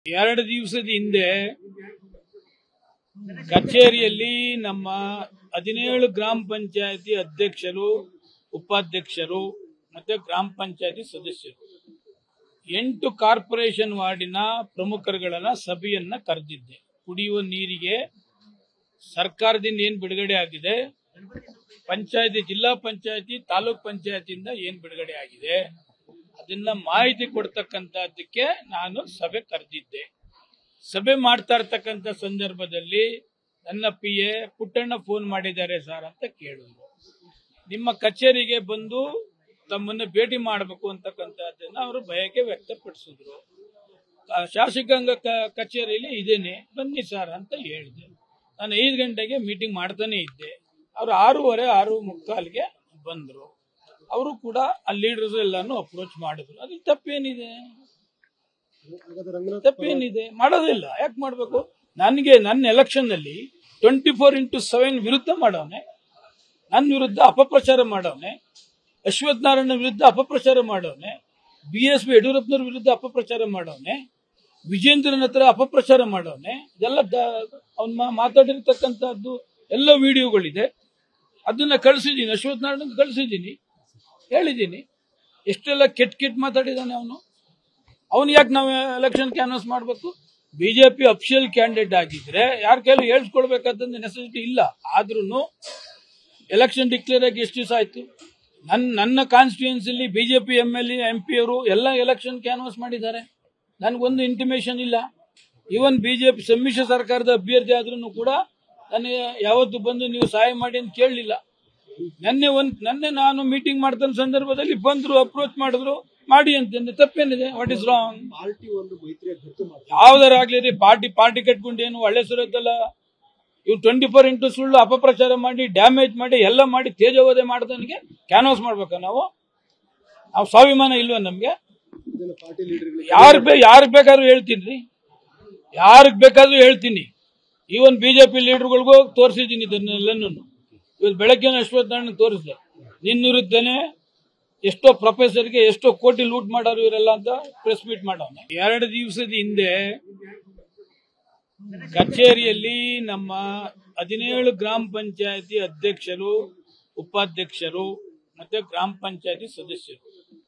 ಎರಡು ದಿವಸದ ಹಿಂದೆ ಕಚೇರಿಯಲ್ಲಿ ನಮ್ಮ ಹದಿನೇಳು ಗ್ರಾಮ ಪಂಚಾಯತಿ ಅಧ್ಯಕ್ಷರು ಉಪಾಧ್ಯಕ್ಷರು ಮತ್ತೆ ಗ್ರಾಮ ಪಂಚಾಯತಿ ಸದಸ್ಯರು ಎಂಟು ಕಾರ್ಪೊರೇಷನ್ ವಾರ್ಡಿನ ಪ್ರಮುಖರುಗಳನ್ನ ಸಭೆಯನ್ನ ಕರೆದಿದ್ದೆ ಕುಡಿಯುವ ನೀರಿಗೆ ಸರ್ಕಾರದಿಂದ ಏನ್ ಬಿಡುಗಡೆ ಆಗಿದೆ ಪಂಚಾಯತಿ ಜಿಲ್ಲಾ ಪಂಚಾಯತಿ ತಾಲೂಕ್ ಪಂಚಾಯತಿಯಿಂದ ಏನ್ ಬಿಡುಗಡೆ ಆಗಿದೆ ಅದನ್ನ ಮಾಹಿತಿ ಕೊಡ್ತಕ್ಕಂಥದ್ದಕ್ಕೆ ನಾನು ಸಭೆ ಕರೆದಿದ್ದೆ ಸಭೆ ಮಾಡ್ತಾ ಇರ್ತಕ್ಕಂಥ ಸಂದರ್ಭದಲ್ಲಿ ನನ್ನ ಪಿ ಎ ಪುಟ್ಟಣ್ಣ ಫೋನ್ ಮಾಡಿದ್ದಾರೆ ಸರ್ ಅಂತ ಕೇಳಿದ್ರು ನಿಮ್ಮ ಕಚೇರಿಗೆ ಬಂದು ತಮ್ಮನ್ನ ಭೇಟಿ ಮಾಡಬೇಕು ಅಂತಕ್ಕಂಥದ್ದನ್ನ ಅವರು ಬಯಕೆ ವ್ಯಕ್ತಪಡಿಸಿದ್ರು ಆ, ಶಾಸಕಾಂಗ ಕ- ಕಚೇರಿಯಲ್ಲಿ ಇದೇನೆ ಬನ್ನಿ ಸರ್ ಅಂತ ಹೇಳಿದೆ ನಾನು ಐದು ಗಂಟೆಗೆ ಮೀಟಿಂಗ್ ಮಾಡ್ತಾನೆ ಇದ್ದೆ ಅವರು ಆರೂವರೆ ಆರು ಮುಕ್ಕಾಲ್ಗೆ ಬಂದರು ಅವರು ಕೂಡ ಆ ಲೀಡರ್ಸ್ ಎಲ್ಲಾನು ಅಪ್ರೋಚ್ ಮಾಡಿದ್ರು ಅದ್ರಲ್ಲಿ ತಪ್ಪೇನಿದೆ ಹಾಗಾದ್ರೆ ರಂಗನಾಥ್ ತಪ್ಪೇನಿದೆ ಮಾಡೋದಿಲ್ಲ ಯಾಕೆ ಮಾಡ್ಬೇಕು ನನಗೆ ನನ್ನ ಎಲೆಕ್ಷನ್ ನಲ್ಲಿ ಟ್ವೆಂಟಿ ಫೋರ್ ಇಂಟು ಸೆವೆನ್ ವಿರುದ್ಧ ಮಾಡವನೆ ನನ್ನ ವಿರುದ್ಧ ಅಪಪ್ರಚಾರ ಮಾಡವನೆ ಅಶ್ವಥ್ ನಾರಾಯಣ ವಿರುದ್ಧ ಅಪಪ್ರಚಾರ ಮಾಡವನೆ ಬಿ ಎಸ್ ಪಿ ಯಡಿಯೂರಪ್ಪನವ್ರ ವಿರುದ್ಧ ಅಪಪ್ರಚಾರ ಮಾಡವನೆ ವಿಜೇಂದ್ರನ ಹತ್ರ ಅಪಪ್ರಚಾರ ಮಾಡವನೆ ಇದೆಲ್ಲ ಅವನ್ ಮಾತಾಡಿರ್ತಕ್ಕಂಥದ್ದು ಎಲ್ಲ ವಿಡಿಯೋಗಳಿದೆ ಅದನ್ನ ಕಳಿಸಿದ್ದೀನಿ ಅಶ್ವಥ್ ನಾರಾಯಣ ಕಳಿಸಿದ್ದೀನಿ ಹೇಳಿದ್ದೀನಿ ಎಷ್ಟೆಲ್ಲ ಕೆಟ್ಟ ಕೆಟ್ಟ ಮಾತಾಡಿದಾನೆ ಅವನು ಅವನು ಯಾಕೆ ನಾವು ಎಲೆಕ್ಷನ್ ಕ್ಯಾನ್ವಸ್ ಮಾಡಬೇಕು ಬಿಜೆಪಿ ಅಫಿಷಿಯಲ್ ಕ್ಯಾಂಡಿಡೇಟ್ ಆಗಿದ್ರೆ ಯಾರ ಕೈಲೂ ಹೇಳ್ಸ್ಕೊಳ್ಬೇಕಾದಂತ ನೆಸೆಸಿಟಿ ಇಲ್ಲ ಆದ್ರೂ ಎಲೆಕ್ಷನ್ ಡಿಕ್ಲೇರ್ ಆಗಿ ಎಷ್ಟು ದಿವಸ ಆಯ್ತು ನನ್ನ ನನ್ನ ಕಾನ್ಸ್ಟಿಟ್ಯೂನ್ಸಿಲಿ BJP M L M P ಅವರು ಎಲ್ಲ ಎಲೆಕ್ಷನ್ ಕ್ಯಾನ್ವಸ್ ಮಾಡಿದ್ದಾರೆ ನನಗೊಂದು ಇಂಟಿಮೇಷನ್ ಇಲ್ಲ ಇವನ್ ಬಿಜೆಪಿ ಸಮ್ಮಿಶ್ರ ಸರ್ಕಾರದ ಅಭ್ಯರ್ಥಿ ಆದ್ರೂ ಕೂಡ ನನಗೆ ಯಾವತ್ತು ಬಂದು ನೀವು ಸಹಾಯ ಮಾಡಿ ಅಂತ ಕೇಳಲಿಲ್ಲ ನೆನ್ನೆ ಒಂದ್ ನೆನ್ನೆ ನಾನು ಮೀಟಿಂಗ್ ಮಾಡ್ತಾನ ಸಂದರ್ಭದಲ್ಲಿ ಬಂದ್ರು ಅಪ್ರೋಚ್ ಮಾಡಿದ್ರು ಮಾಡಿ ಅಂತಂದ್ರೆ ತಪ್ಪೇನಿದೆ ವಾಟ್ ಇಸ್ ರಾಂಗ್ ಪಾರ್ಟಿ ಒಂದು ಮೈತ್ರಿಯ ಗಟ್ಟು ಮಾತು ಯಾವ್ದಾರಾಗ್ಲಿ ರೀ ಪಾರ್ಟಿ ಪಾರ್ಟಿ ಕಟ್ಕೊಂಡು ಏನು ಒಳ್ಳೆ ಸುರತ್ತಲ್ಲ ಇವ್ರು ಟ್ವೆಂಟಿ ಫೋರ್ ಇಂಟು ಸುಳ್ಳು ಅಪಪ್ರಚಾರ ಮಾಡಿ ಡ್ಯಾಮೇಜ್ ಮಾಡಿ ಎಲ್ಲ ಮಾಡಿ ತೇಜೋವಧೆ ಮಾಡಿದವನಿಗೆ ಕ್ಯಾನ್ವಾಸ್ ಮಾಡ್ಬೇಕಾ ನಾವು ನಾವು ಸ್ವಾಭಿಮಾನ ಇಲ್ವಾ ನಮ್ಗೆ ಇದನ್ನ ಪಾರ್ಟಿ ಲೀಡರ್ಗಳಿಗೆ ಯಾರ್ ಬೇ ಯಾರಿಗ್ ಬೇಕಾದ್ರೂ ಹೇಳ್ತೀನಿ ರೀ ಯಾರಿಗ್ ಬೇಕಾದ್ರೂ ಹೇಳ್ತೀನಿ ಈವನ್ ಬಿಜೆಪಿ ಲೀಡರ್ಗಳಿಗೂ ತೋರಿಸಿದ್ದೀನಿ ಇದನ್ನೆಲ್ಲನೂ ಇವತ್ತು ಬೆಳಗ್ಗೆ ಅಶ್ವಥ್ ನಾರಾಯಣ ತೋರಿಸಿದೆ ನಿನ್ನ ವಿರುದ್ಧನೇ ಎಷ್ಟೋ ಪ್ರೊಫೆಸರ್ಗೆ ಎಷ್ಟೋ ಕೋಟಿ ಲೂಟ್ ಮಾಡೋರು ಇವರೆಲ್ಲ ಅಂತ ಪ್ರೆಸ್ ಮೀಟ್ ಮಾಡವನೆ ಎರಡು ದಿವಸದ ಹಿಂದೆ ಕಚೇರಿಯಲ್ಲಿ ನಮ್ಮ ಹದಿನೇಳು ಗ್ರಾಮ ಪಂಚಾಯತಿ ಅಧ್ಯಕ್ಷರು ಉಪಾಧ್ಯಕ್ಷರು ಮತ್ತೆ ಗ್ರಾಮ ಪಂಚಾಯತಿ ಸದಸ್ಯರು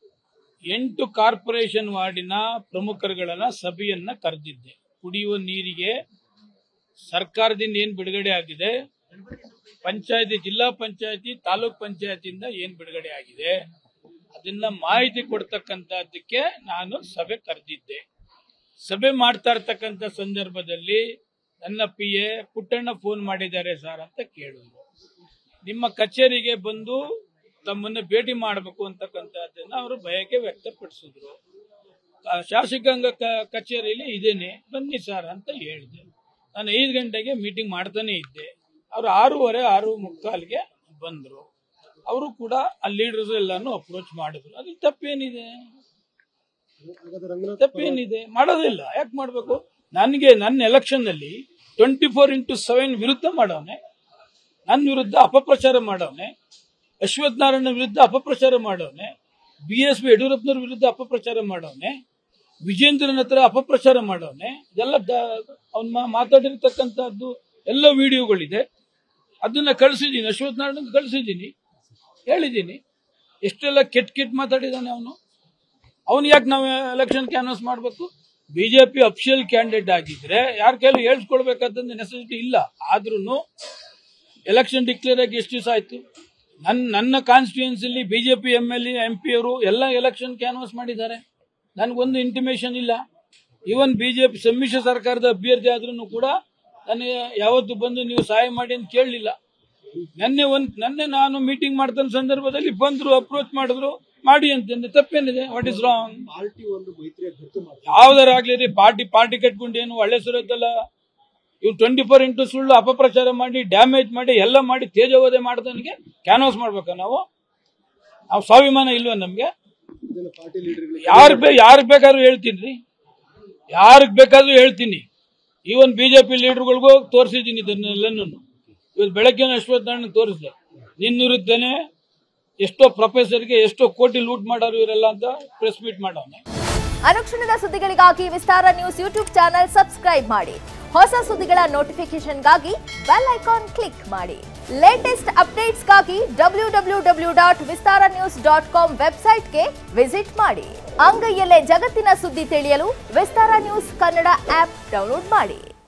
ಎಂಟು ಕಾರ್ಪೊರೇಷನ್ ವಾರ್ಡಿನ ಪ್ರಮುಖರುಗಳನ್ನ ಸಭೆಯನ್ನ ಕರೆದಿದ್ದೆ ಕುಡಿಯುವ ನೀರಿಗೆ ಸರ್ಕಾರದಿಂದ ಏನ್ ಬಿಡುಗಡೆ ಆಗಿದೆ ಪಂಚಾಯತಿ ಜಿಲ್ಲಾ ಪಂಚಾಯತಿ ತಾಲೂಕ್ ಪಂಚಾಯತಿಯಿಂದ ಏನ್ ಬಿಡುಗಡೆ ಆಗಿದೆ ಅದನ್ನ ಮಾಹಿತಿ ಕೊಡ್ತಕ್ಕಂಥದ್ದಕ್ಕೆ ನಾನು ಸಭೆ ಕರೆದಿದ್ದೆ ಸಭೆ ಮಾಡ್ತಾ ಇರ್ತಕ್ಕಂಥ ಸಂದರ್ಭದಲ್ಲಿ ನನ್ನ ಪಿ ಎ ಪುಟ್ಟಣ್ಣ ಫೋನ್ ಮಾಡಿದ್ದಾರೆ ಸರ್ ಅಂತ ಕೇಳಿದ್ರು ನಿಮ್ಮ ಕಚೇರಿಗೆ ಬಂದು ತಮ್ಮನ್ನ ಭೇಟಿ ಮಾಡಬೇಕು ಅಂತಕ್ಕಂಥದ್ದನ್ನ ಅವರು ಬಯಕೆ ವ್ಯಕ್ತಪಡಿಸಿದ್ರು ಆ, ಶಾಸಕಾಂಗ ಕ- ಕಚೇರಿಯಲ್ಲಿ ಇದೇನೆ ಬನ್ನಿ ಸರ್ ಅಂತ ಹೇಳಿದೆ ನಾನು ಐದು ಗಂಟೆಗೆ ಮೀಟಿಂಗ್ ಮಾಡ್ತಾನೆ ಇದ್ದೆ ಅವರು ಆರೂವರೆ ಆರು ಮುಕ್ಕಾಲ್ಗೆ ಬಂದರು ಅವರು ಕೂಡ ಆ ಲೀಡರ್ಸ್ ಎಲ್ಲಾನು ಅಪ್ರೋಚ್ ಮಾಡಿದ್ರು ಅದ್ರಲ್ಲಿ ತಪ್ಪೇನಿದೆ ಹಾಗಾದ್ರೆ ರಂಗನಾಥ್ ತಪ್ಪೇನಿದೆ ಮಾಡೋದಿಲ್ಲ ಯಾಕೆ ಮಾಡ್ಬೇಕು ನನಗೆ ನನ್ನ ಎಲೆಕ್ಷನ್ ನಲ್ಲಿ ಟ್ವೆಂಟಿ ಫೋರ್ ಇಂಟು ಸೆವೆನ್ ವಿರುದ್ಧ ಮಾಡವನೆ ನನ್ನ ವಿರುದ್ಧ ಅಪಪ್ರಚಾರ ಮಾಡವನೆ ಅಶ್ವಥ್ ನಾರಾಯಣ ವಿರುದ್ಧ ಅಪಪ್ರಚಾರ ಮಾಡವನೆ ಬಿ ಎಸ್ ಪಿ ಯಡಿಯೂರಪ್ಪನವ್ರ ವಿರುದ್ಧ ಅಪಪ್ರಚಾರ ಮಾಡವನೆ ವಿಜೇಂದ್ರನ ಹತ್ರ ಅಪಪ್ರಚಾರ ಮಾಡವನೆ ಇದೆಲ್ಲ ಅವನ್ ಮಾತಾಡಿರ್ತಕ್ಕಂಥದ್ದು ಎಲ್ಲ ವಿಡಿಯೋಗಳಿದೆ ಅದನ್ನ ಕಳಿಸಿದ್ದೀನಿ ಅಶ್ವಥ್ ನಾರಾಯಣ ಕಳಿಸಿದ್ದೀನಿ ಹೇಳಿದ್ದೀನಿ ಎಷ್ಟೆಲ್ಲ ಕೆಟ್ಟ ಕೆಟ್ಟ ಮಾತಾಡಿದಾನೆ ಅವನು ಅವನು ಯಾಕೆ ನಾವು ಎಲೆಕ್ಷನ್ ಕ್ಯಾನ್ವಸ್ ಮಾಡಬೇಕು ಬಿಜೆಪಿ ಅಫಿಷಿಯಲ್ ಕ್ಯಾಂಡಿಡೇಟ್ ಆಗಿದ್ರೆ ಯಾರ ಕೈಲೂ ಹೇಳ್ಸ್ಕೊಳ್ಬೇಕಾದಂತ ನೆಸೆಸಿಟಿ ಇಲ್ಲ ಆದ್ರೂ ಎಲೆಕ್ಷನ್ ಡಿಕ್ಲೇರ್ ಆಗಿ ಎಷ್ಟು ದಿವಸ ಆಯ್ತು ನನ್ನ ನನ್ನ ಕಾನ್ಸ್ಟಿಟ್ಯೂನ್ಸಿಲಿ BJP M L M P ಅವರು ಎಲ್ಲ ಎಲೆಕ್ಷನ್ ಕ್ಯಾನ್ವಸ್ ಮಾಡಿದ್ದಾರೆ ನನಗೊಂದು ಇಂಟಿಮೇಷನ್ ಇಲ್ಲ ಇವನ್ ಬಿಜೆಪಿ ಸಮ್ಮಿಶ್ರ ಸರ್ಕಾರದ ಅಭ್ಯರ್ಥಿ ಆದ್ರೂ ಕೂಡ ನನಗೆ ಯಾವತ್ತು ಬಂದು ನೀವು ಸಹಾಯ ಮಾಡಿ ಅಂತ ಕೇಳಲಿಲ್ಲ ನೆನ್ನೆ ಒಂದ್ ನೆನ್ನೆ ನಾನು ಮೀಟಿಂಗ್ ಮಾಡ್ತಾನ ಸಂದರ್ಭದಲ್ಲಿ ಬಂದ್ರು ಅಪ್ರೋಚ್ ಮಾಡಿದ್ರು ಮಾಡಿ ಅಂತಂದ್ರೆ ತಪ್ಪೇನಿದೆ ವಾಟ್ ಇಸ್ ರಾಂಗ್ ಪಾರ್ಟಿ ಒಂದು ಮೈತ್ರಿಯ ಗಟ್ಟು ಮಾತು ಯಾವ್ದಾರಾಗ್ಲಿ ರೀ ಪಾರ್ಟಿ ಪಾರ್ಟಿ ಕಟ್ಕೊಂಡು ಏನು ಒಳ್ಳೆ ಸುರತ್ತಲ್ಲ ಇವ್ರು ಟ್ವೆಂಟಿ ಫೋರ್ ಇಂಟು ಸುಳ್ಳು ಅಪಪ್ರಚಾರ ಮಾಡಿ ಡ್ಯಾಮೇಜ್ ಮಾಡಿ ಎಲ್ಲ ಮಾಡಿ ತೇಜೋವಧೆ ಮಾಡಿದವನಿಗೆ ಕ್ಯಾನ್ವಾಸ್ ಮಾಡ್ಬೇಕಾ ನಾವು ನಾವು ಸ್ವಾಭಿಮಾನ ಇಲ್ವಾ ನಮ್ಗೆ ಇದನ್ನ ಪಾರ್ಟಿ ಲೀಡರ್ಗಳಿಗೆ ಯಾರ್ ಬೇ ಯಾರಿಗ್ ಬೇಕಾದ್ರೂ ಹೇಳ್ತೀನಿ ರೀ ಯಾರಿಗ್ ಬೇಕಾದ್ರೂ ಹೇಳ್ತೀನಿ ಈವನ್ ಬಿಜೆಪಿ ಲೀಡರ್ಗಳಿಗೂ ತೋರಿಸಿದ್ದೀನಿ ಇದನ್ನೆಲ್ಲನೂ ಇವತ್ತು ಬೆಳಗ್ಗೆ ಅಶ್ವಥ್ ನಾರಾಯಣ ತೋರಿಸಿದೆ ನಿನ್ನ ವಿರುದ್ಧನೇ ಎಷ್ಟೋ ಪ್ರೊಫೆಸರ್ಗೆ ಎಷ್ಟೋ ಕೋಟಿ ಲೂಟ್ ಮಾಡೋರು ಇವರೆಲ್ಲ ಅಂತ ಪ್ರೆಸ್ ಮೀಟ್ ಮಾಡವನೆ ಅನುಕ್ಷಣದ ಸುದ್ದಿಗಳಿಗಾಗಿ Vistara news YouTube channel subscribe ಮಾಡಿ ಹೊಸ ಸುದ್ದಿಗಳ ನೋಟಿಫಿಕೇಶನ್ಗಾಗಿ ಬೆಲ್ ಐಕಾನ್ ಕ್ಲಿಕ್ ಮಾಡಿ ಲೇಟೆಸ್ಟ್ ಅಪ್ಡೇಟ್ಸ್ಗಾಗಿ W W W dot Vistara news dot com ವೆಬ್ಸೈಟ್ಗೆ ವಿಸಿಟ್ ಮಾಡಿ ಅಂಗೈಯಲ್ಲೇ ಜಗತ್ತಿನ ಸುದ್ದಿ ತಿಳಿಯಲು Vistara news Kannada app download ಮಾಡಿ